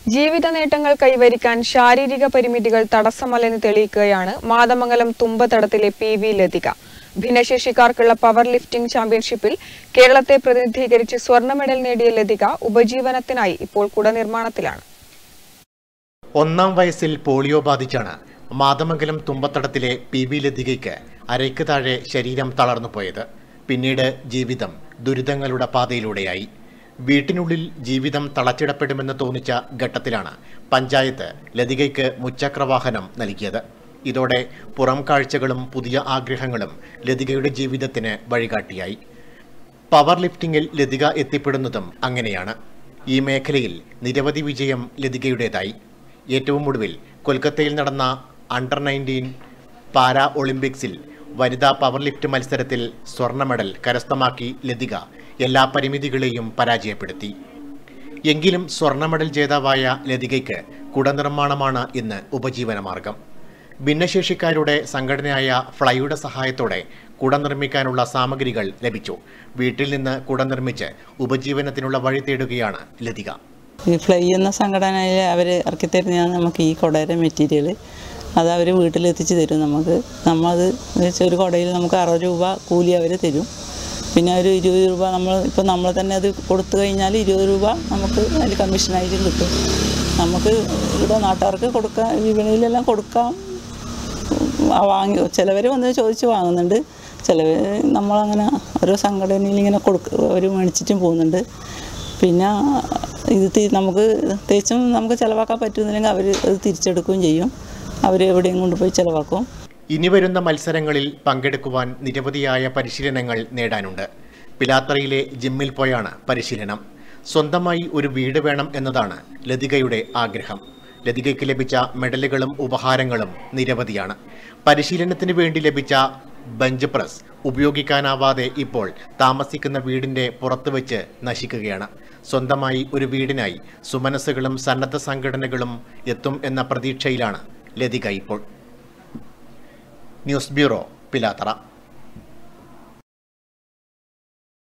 ജീവിത നേട്ടങ്ങൾ കൈവരിക്കാൻ ശാരീരിക പരിമിതികൾ തടസ്സമല്ലെന്ന് തെളിയിക്കുകയാണ് മാതമംഗലം തുമ്പതടത്തിലെ പി വി ലതിക ഭിന്നശേഷിക്കാർക്കുള്ള പവർ ലിഫ്റ്റിംഗ് ചാമ്പ്യൻഷിപ്പിൽ കേരളത്തെ പ്രതിനിധീകരിച്ച് സ്വർണ്ണ മെഡൽ നേടിയ ലതിക ഉപജീവനത്തിനായി ഇപ്പോൾ കുട നിർമ്മാണത്തിലാണ് ഒന്നാം വയസ്സിൽ പോളിയോ ബാധിച്ചാണ് മാതമംഗലം തുമ്പത്തടത്തിലെ പി വി ലതികയ്ക്ക് അരയ്ക്ക് താഴെ ശരീരം തളർന്നു പോയത് പിന്നീട് ജീവിതം ദുരിതങ്ങളുടെ പാതയിലൂടെയായി വീട്ടിനുള്ളിൽ ജീവിതം തളച്ചിടപ്പെടുമെന്ന് തോന്നിച്ച ഘട്ടത്തിലാണ് പഞ്ചായത്ത് ലതികയ്ക്ക് മുച്ചക്രവാഹനം നൽകിയത് ഇതോടെ പുറം കാഴ്ചകളും പുതിയ ആഗ്രഹങ്ങളും ലതികയുടെ ജീവിതത്തിന് വഴികാട്ടിയായി പവർ ലിഫ്റ്റിംഗിൽ ലതിക എത്തിപ്പെടുന്നതും അങ്ങനെയാണ് ഈ മേഖലയിൽ നിരവധി വിജയം ലതികയുടേതായി ഏറ്റവും ഒടുവിൽ കൊൽക്കത്തയിൽ നടന്ന അണ്ടർ നയൻറ്റീൻ പാരാ ഒളിമ്പിക്സിൽ വനിതാ പവർ ലിഫ്റ്റ് മത്സരത്തിൽ സ്വർണ്ണ മെഡൽ കരസ്ഥമാക്കി ലതിക എല്ലാ പരിമിതികളെയും പരാജയപ്പെടുത്തി എങ്കിലും സ്വർണ്ണ മെഡൽ ജേതാവായ ലതികയ്ക്ക് കുടനിർമ്മാണമാണ് ഇന്ന് ഉപജീവനമാർഗം ഭിന്നശേഷിക്കാരുടെ സംഘടനയായ ഫ്ലൈയുടെ സഹായത്തോടെ കുട നിർമ്മിക്കാനുള്ള സാമഗ്രികൾ ലഭിച്ചു വീട്ടിൽ നിന്ന് കുട നിർമ്മിച്ച് ഉപജീവനത്തിനുള്ള വഴി തേടുകയാണ് ലതിക ഈ ഫ്ലൈ എന്ന സംഘടനയിൽ അവർ ഇറക്കി തരുന്നതാണ് നമുക്ക് ഈ കുടയുടെ മെറ്റീരിയൽ അത് അവർ വീട്ടിലെത്തിച്ച് തരും നമുക്ക് നമ്മളത് വെച്ച് ഒരു കുടയിൽ നമുക്ക് അറുപത് രൂപ കൂലി അവർ തരും പിന്നെ ഒരു ഇരുപത് രൂപ നമ്മൾ ഇപ്പോൾ നമ്മൾ തന്നെ അത് കൊടുത്തു കഴിഞ്ഞാൽ ഇരുപത് രൂപ നമുക്ക് അതിൽ കമ്മീഷനായിട്ട് കിട്ടും നമുക്ക് ഇവിടെ നാട്ടുകാർക്ക് കൊടുക്കാം വിപണിയിലെല്ലാം കൊടുക്കാം ആ വാങ്ങി ചിലവർ വന്ന് ചോദിച്ച് വാങ്ങുന്നുണ്ട് ചിലവർ നമ്മളങ്ങനെ ഓരോ സംഘടനയിൽ ഇങ്ങനെ കൊടുക്ക അവർ മേടിച്ചിട്ടും പോകുന്നുണ്ട് പിന്നെ ഇത് തി- നമുക്ക് തേച്ചും നമുക്ക് ചിലവാക്കാൻ പറ്റുന്നില്ലെങ്കിൽ അവർ അത് തിരിച്ചെടുക്കുകയും ചെയ്യും അവർ എവിടെയും കൊണ്ടുപോയി ചിലവാക്കും ഇനി വരുന്ന മത്സരങ്ങളിൽ പങ്കെടുക്കുവാൻ നിരവധിയായ പരിശീലനങ്ങൾ നേടാനുണ്ട് പിലാത്രയിലെ ജിമ്മിൽ പോയാണ് പരിശീലനം സ്വന്തമായി ഒരു വീട് വേണം എന്നതാണ് ലതികയുടെ ആഗ്രഹം ലതികയ്ക്ക് ലഭിച്ച മെഡലുകളും ഉപഹാരങ്ങളും നിരവധിയാണ് പരിശീലനത്തിന് വേണ്ടി ലഭിച്ച ബെഞ്ച് പ്രസ് ഉപയോഗിക്കാനാവാതെ ഇപ്പോൾ താമസിക്കുന്ന വീടിന്റെ പുറത്ത് വെച്ച് നശിക്കുകയാണ് സ്വന്തമായി ഒരു വീടിനായി സുമനസ്സുകളും സന്നദ്ധ സംഘടനകളും എത്തും എന്ന പ്രതീക്ഷയിലാണ് ലതിക ഇപ്പോൾ ന്യൂസ് ബ്യൂറോ പിലാത്തറ